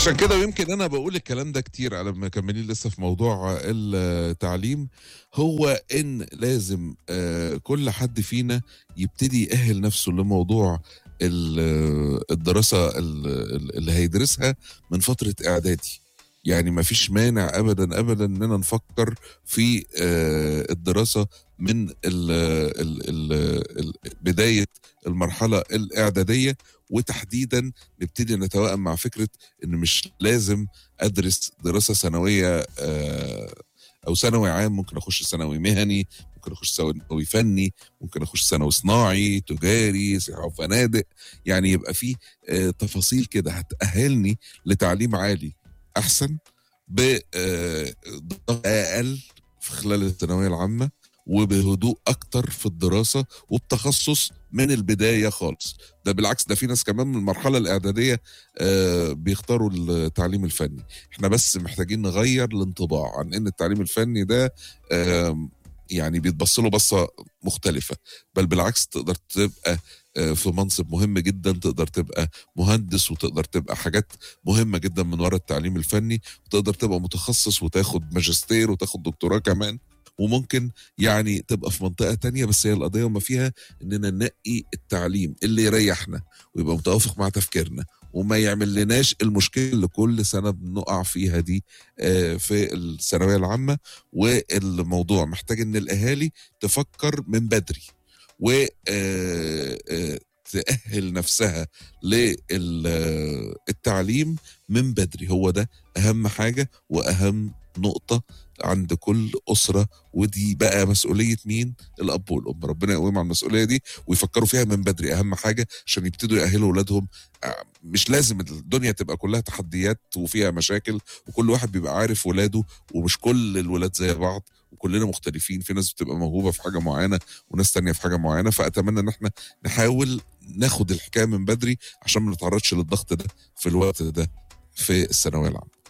عشان كده ويمكن انا بقول الكلام ده كتير على ما مكملين لسه في موضوع التعليم هو ان لازم آه، كل حد فينا يبتدي يأهل نفسه لموضوع ال- الدراسة ال- ال- اللي هيدرسها من فترة اعدادي يعني ما فيش مانع ابدا ابدا اننا نفكر في آه، الدراسة من ال ال ال ال بداية المرحلة الإعدادية وتحديدا نبتدي نتوائم مع فكرة إن مش لازم أدرس دراسة ثانوية آه، أو ثانوي عام ممكن أخش ثانوي مهني ممكن أخش ثانوي فني ممكن أخش ثانوي صناعي تجاري سياحة وفنادق يعني يبقى في آه، تفاصيل كده هتأهلني لتعليم عالي أحسن بضغط أقل في خلال الثانوية العامة وبهدوء اكتر في الدراسه وبتخصص من البدايه خالص ده بالعكس ده في ناس كمان من المرحله الاعداديه آه، بيختاروا التعليم الفني احنا بس محتاجين نغير الانطباع عن ان التعليم الفني ده آم، يعني بيتبص له بصه مختلفه بل بالعكس تقدر تبقى آه، في منصب مهم جدا تقدر تبقى مهندس وتقدر تبقى حاجات مهمه جدا من وراء التعليم الفني وتقدر تبقى متخصص وتاخد ماجستير وتاخد دكتوراه كمان وممكن يعني تبقى في منطقة تانية بس هي القضية وما فيها اننا ننقي التعليم اللي يريحنا ويبقى متوافق مع تفكيرنا وما يعمل لناش المشكلة اللي كل سنة بنقع فيها دي آه، في الثانوية العامة والموضوع محتاج ان الاهالي تفكر من بدري و آه، آه، تأهل نفسها للتعليم من بدري هو ده أهم حاجة وأهم نقطة عند كل أسرة ودي بقى مسؤولية مين؟ الأب والأم ربنا يقويهم على المسؤولية دي ويفكروا فيها من بدري أهم حاجة عشان يبتدوا يأهلوا أولادهم آه، مش لازم الدنيا تبقى كلها تحديات وفيها مشاكل وكل واحد بيبقى عارف ولاده ومش كل الولاد زي بعض وكلنا مختلفين في ناس بتبقى موهوبة في حاجة معينة وناس تانية في حاجة معينة فأتمنى إن احنا نحاول ناخد الحكاية من بدري عشان ما نتعرضش للضغط ده في الوقت ده في الثانوية العامة